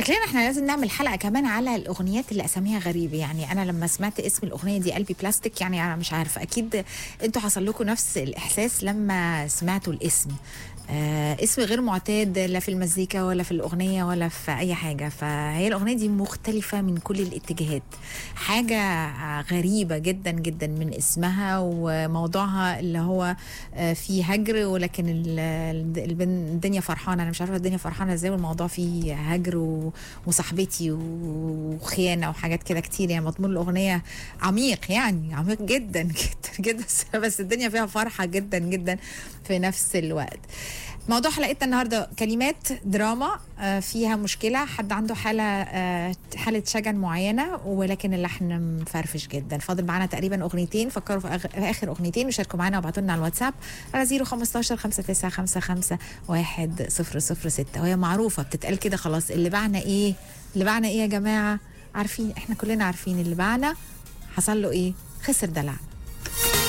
شكلنا احنا لازم نعمل حلقه كمان على الاغنيات اللي اساميها غريبه يعني انا لما سمعت اسم الاغنيه دي قلبي بلاستيك يعني انا مش عارفه اكيد انتوا حصل لكم نفس الاحساس لما سمعتوا الاسم آه اسم غير معتاد لا في المزيكا ولا في الاغنيه ولا في اي حاجه فهي الاغنيه دي مختلفه من كل الاتجاهات حاجه غريبه جدا جدا من اسمها وموضوعها اللي هو آه فيه هجر ولكن ال- ال- الدنيا فرحانه انا مش عارفه الدنيا فرحانه ازاي والموضوع فيه هجر و- وصاحبتي وخيانه وحاجات كده كتير يعني مضمون الاغنيه عميق يعني عميق جدا جدا جدا بس الدنيا فيها فرحه جدا جدا في نفس الوقت موضوع حلقتنا النهارده كلمات دراما آه، فيها مشكله حد عنده حاله آه، حاله شجن معينه ولكن اللحن مفرفش جدا فاضل معانا تقريبا اغنيتين فكروا في, أغ... في اخر اغنيتين وشاركوا معانا وابعتوا لنا على الواتساب على 015 5955 1006 وهي معروفه بتتقال كده خلاص اللي بعنا ايه اللي بعنا ايه يا جماعه عارفين احنا كلنا عارفين اللي بعنا حصل له ايه خسر دلعنا